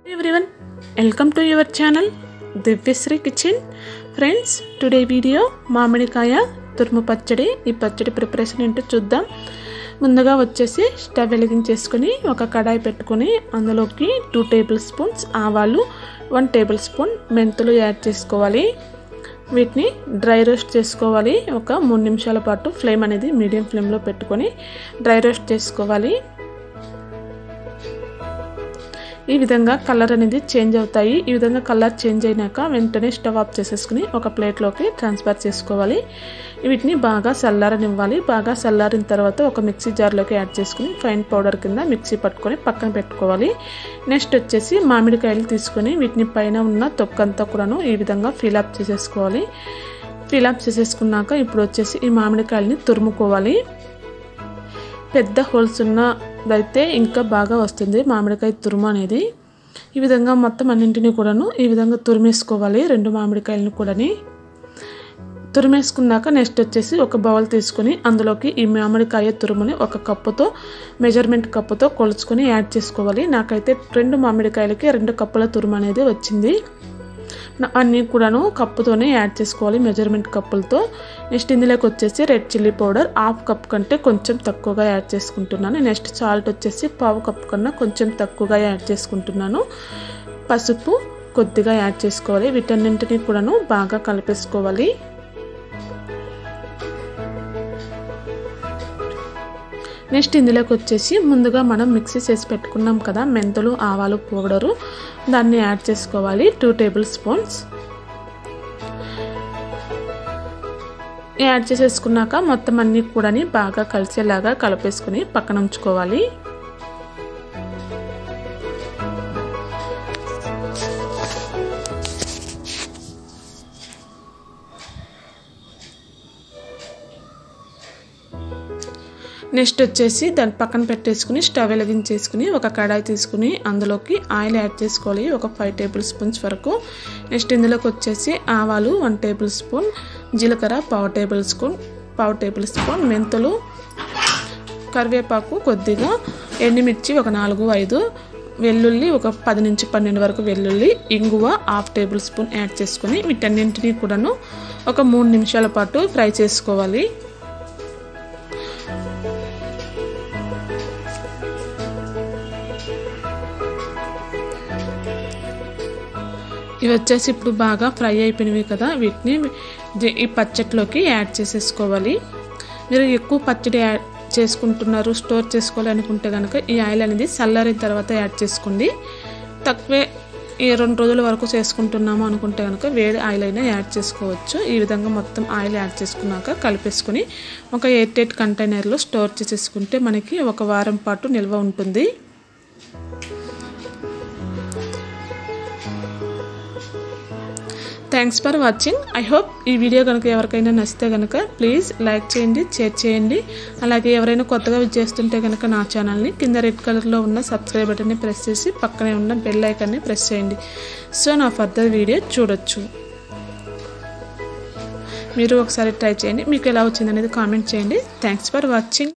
everyone welcome to your channel Divyashree kitchen friends today video మామిడికాయ తురుము పచ్చడి ఈ పచ్చడి ప్రిపరేషన్ ఏంటో చూద్దాం ముందుగా వచ్చేసి స్టవ్ వెలిగించేసుకొని ఒక కడాయి పెట్టుకొని అందులోకి టూ టేబుల్ స్పూన్స్ ఆవాలు వన్ టేబుల్ స్పూన్ మెంతులు యాడ్ చేసుకోవాలి వీటిని డ్రై రోస్ట్ చేసుకోవాలి ఒక మూడు నిమిషాల పాటు ఫ్లేమ్ అనేది మీడియం ఫ్లేమ్లో పెట్టుకొని డ్రై రోస్ట్ చేసుకోవాలి ఈ విధంగా కలర్ అనేది చేంజ్ అవుతాయి ఈ విధంగా కలర్ చేంజ్ అయినాక వెంటనే స్టవ్ ఆఫ్ చేసేసుకుని ఒక ప్లేట్లోకి ట్రాన్స్ఫర్ చేసుకోవాలి వీటిని బాగా చల్లారనివ్వాలి బాగా చల్లారిన తర్వాత ఒక మిక్సీ జార్లోకి యాడ్ చేసుకుని ఫైన్ పౌడర్ కింద మిక్సీ పట్టుకొని పక్కన పెట్టుకోవాలి నెక్స్ట్ వచ్చేసి మామిడికాయలు తీసుకొని వీటిని పైన ఉన్న తొక్కంతా కూడాను ఈ విధంగా ఫిలప్ చేసేసుకోవాలి ఫిలప్ చేసేసుకున్నాక ఇప్పుడు వచ్చేసి ఈ మామిడికాయలని తురుముకోవాలి పెద్ద హోల్స్ ఉన్నదైతే ఇంకా బాగా వస్తుంది మామిడికాయ తురుము అనేది ఈ విధంగా మొత్తం అన్నింటినీ కూడాను ఈ విధంగా తురిమేసుకోవాలి రెండు మామిడికాయలను కూడాని తురిమేసుకున్నాక నెక్స్ట్ వచ్చేసి ఒక బౌల్ తీసుకొని అందులోకి ఈ మామిడికాయ తురుముని ఒక కప్పుతో మెజర్మెంట్ కప్పుతో కొలుచుకొని యాడ్ చేసుకోవాలి నాకైతే రెండు మామిడికాయలకి రెండు కప్పుల తురుము అనేది వచ్చింది అన్నీ కూడాను కప్పుతోనే యాడ్ చేసుకోవాలి మెజర్మెంట్ కప్పులతో నెక్స్ట్ ఇందులోకి వచ్చేసి red chilli powder half cup కంటే కొంచెం తక్కువగా యాడ్ చేసుకుంటున్నాను నెక్స్ట్ సాల్ట్ వచ్చేసి పావు కప్ కన్నా కొంచెం తక్కువగా యాడ్ చేసుకుంటున్నాను పసుపు కొద్దిగా యాడ్ చేసుకోవాలి వీటన్నింటినీ కూడాను బాగా కలిపేసుకోవాలి నెక్స్ట్ ఇందులోకి వచ్చేసి ముందుగా మనం మిక్సీ చేసి పెట్టుకున్నాం కదా మెంతులు ఆవాలు పౌడరు దాన్ని యాడ్ చేసుకోవాలి టూ టేబుల్ స్పూన్స్ యాడ్ చేసేసుకున్నాక మొత్తం అన్నీ కూడా బాగా కలిసేలాగా కలిపేసుకుని పక్కన ఉంచుకోవాలి నెక్స్ట్ వచ్చేసి దాని పక్కన పెట్టేసుకుని స్టవ్ వెలిగించేసుకుని ఒక కడాయి తీసుకుని అందులోకి ఆయిల్ యాడ్ చేసుకోవాలి ఒక ఫైవ్ టేబుల్ స్పూన్స్ వరకు నెక్స్ట్ ఇందులోకి వచ్చేసి ఆవాలు వన్ టేబుల్ స్పూన్ జీలకర్ర పావు టేబుల్ స్పూన్ పావు టేబుల్ స్పూన్ మెంతులు కరివేపాకు కొద్దిగా ఎండుమిర్చి ఒక నాలుగు ఐదు వెల్లుల్లి ఒక పది నుంచి పన్నెండు వరకు వెల్లుల్లి ఇంగువ హాఫ్ టేబుల్ స్పూన్ యాడ్ చేసుకొని వీటన్నింటినీ కూడాను ఒక మూడు నిమిషాల పాటు ఫ్రై చేసుకోవాలి ఇవి వచ్చేసి ఇప్పుడు బాగా ఫ్రై అయిపోయినవి కదా వీటిని ఈ పచ్చట్లోకి యాడ్ చేసేసుకోవాలి మీరు ఎక్కువ పచ్చడి యాడ్ చేసుకుంటున్నారు స్టోర్ చేసుకోవాలి అనుకుంటే కనుక ఈ ఆయిల్ అనేది చల్లారిన తర్వాత యాడ్ చేసుకోండి తక్కువే ఈ రెండు రోజుల వరకు చేసుకుంటున్నాము అనుకుంటే కనుక వేడి ఆయిల్ అయినా యాడ్ చేసుకోవచ్చు ఈ విధంగా మొత్తం ఆయిల్ యాడ్ చేసుకున్నాక కలిపేసుకుని ఒక ఎయిట్ ఎయిట్ కంటైనర్లో స్టోర్ చేసేసుకుంటే మనకి ఒక వారం పాటు నిల్వ ఉంటుంది thanks for watching I hope ఈ వీడియో కనుక ఎవరికైనా నచ్చితే కనుక ప్లీజ్ లైక్ చేయండి షేర్ చేయండి అలాగే ఎవరైనా కొత్తగా చేస్తుంటే కనుక నా ఛానల్ని కింద రెడ్ కలర్లో ఉన్న సబ్స్క్రైబ్ బటన్ని ప్రెస్ చేసి పక్కనే ఉన్న బెల్ ఐకాన్ని ప్రెస్ చేయండి సో నా ఫర్దర్ వీడియో చూడొచ్చు మీరు ఒకసారి ట్రై చేయండి మీకు ఎలా వచ్చింది అనేది కామెంట్ చేయండి థ్యాంక్స్ ఫర్ వాచింగ్